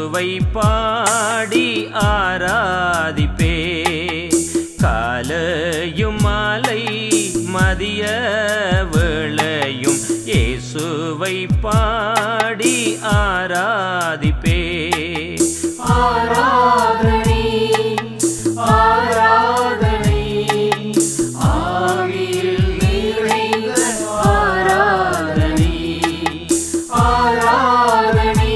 இயேசுவை பாடி ஆராதிப்பே காலையும் மாலை மதிய வேளையும் இயேசுவை பாடி ஆராதிப்பே ஆராதனை ஆராதனை ஆவியில் நிறைந்த ஆராதனை ஆராதனை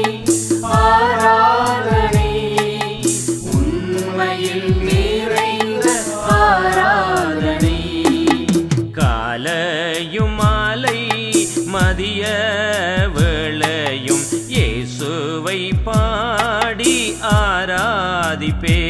ஆராதனை உண்மையில் நிறைந்த ஆராதனை காலையும் மாலை மதிய வேளையும் இயேசுவை பாடி ஆராதிப்பே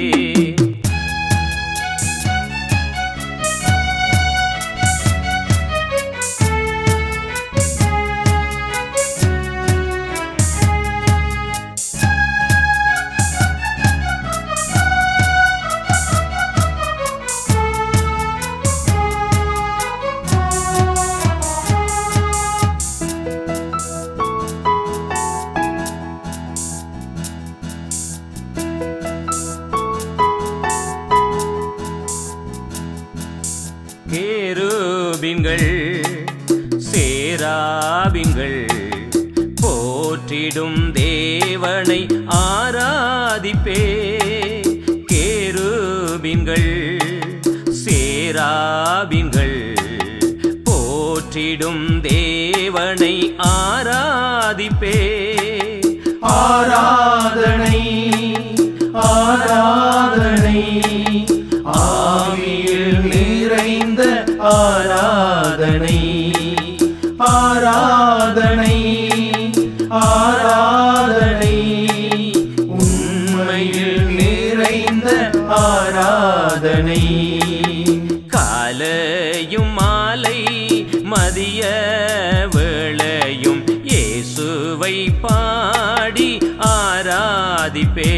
கேருபின்கள் சேராபின்கள் போற்றிடும் தேவனை ஆராதிப்பே கேருபின்கள் சேராபின்கள் போற்றிடும் தேவனை ஆராதிப்பே ஆராதனை ஆராதனை ஆவியில் நிறைந்த ஆராதனை ஆராதனை ஆராதனை உண்மையில் நிறைந்த ஆராதனை காலையும் மாலை மதிய வேளையும் இயேசுவை பாடி ஆராதிப்பே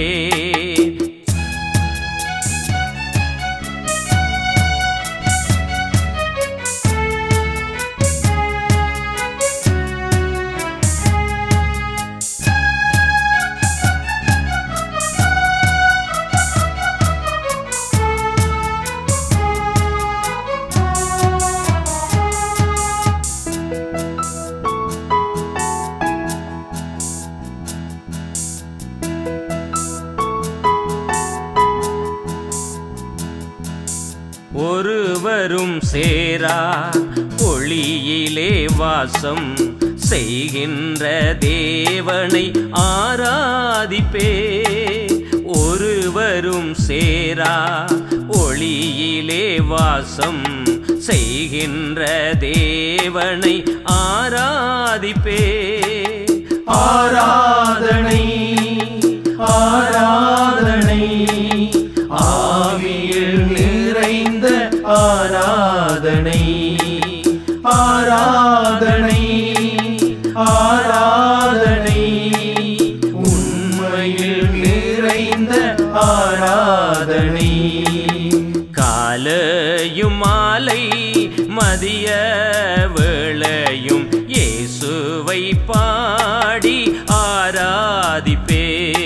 ஒருவரும் சேரா ஒளியிலே வாசம் செய்கின்ற தேவனை ஆராதிப்பே ஒருவரும் சேரா ஒளியிலே வாசம் செய்கின்ற தேவனை ஆராதிப்பே ஆராதனை ஆராதனை ஆவியில் நிறைந்த ஆராதனை ஆராதனை ஆராதனை உண்மையில் நிறைந்த ஆராதனை காலையும் மாலை மதிய வேளையும் இயேசுவை பாடி ஆராதிப்பே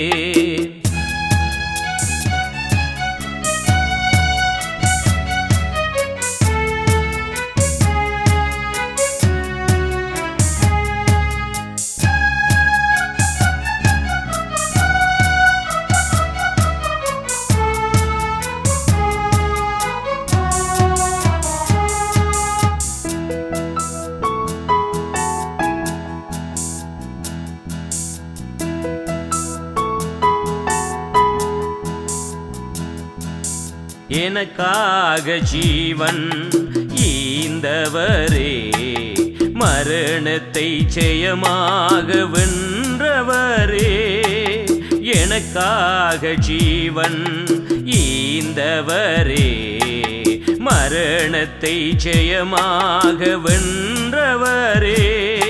எனக்காக ஜீவன் ஈந்தவரே மரணத்தை ஜெயமாக வென்றவரே எனக்காக ஜீவன் ஈந்தவரே மரணத்தை ஜெயமாக வென்றவரே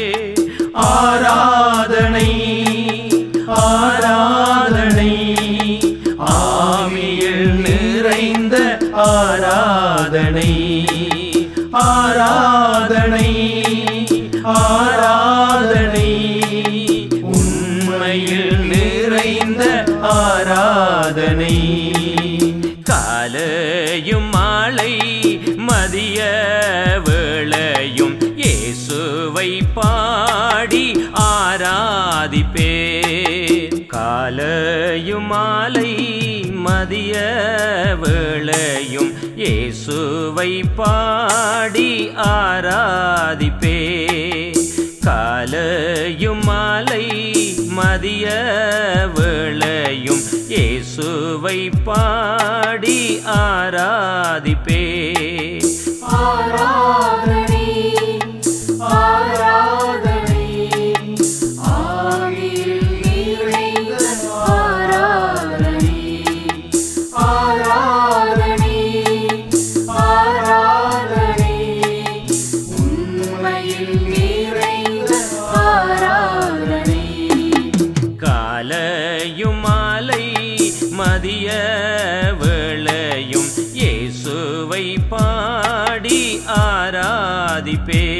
ஆராதனை ஆராதனை ஆவியில் நிறைந்த ஆராதனை ஆராதனை ஆராதனை உண்மையில் நிற நிறைந்த ஆராதனை காலையும் மாலை மதிய வேளையும் இயேசுவை பாடி ஆராதிப்பே காலையும் மாலை மதிய வேளையும் இயேசுவை பாடி ஆராதிப்பே காலையும் மாலை மதிய வேளையும் இயேசுவை பாடி ஆராதிப்பே ஆராதனை ஆராதனை ஆவியில் நிறைந்த ஆராதனை ஆராதனை ஆராதனை உண்மையில் நிறைந்த ஆராதனை காலையும் மாலை மதிய வேளையும் இயேசுவை பாடி ஆராதிப்பே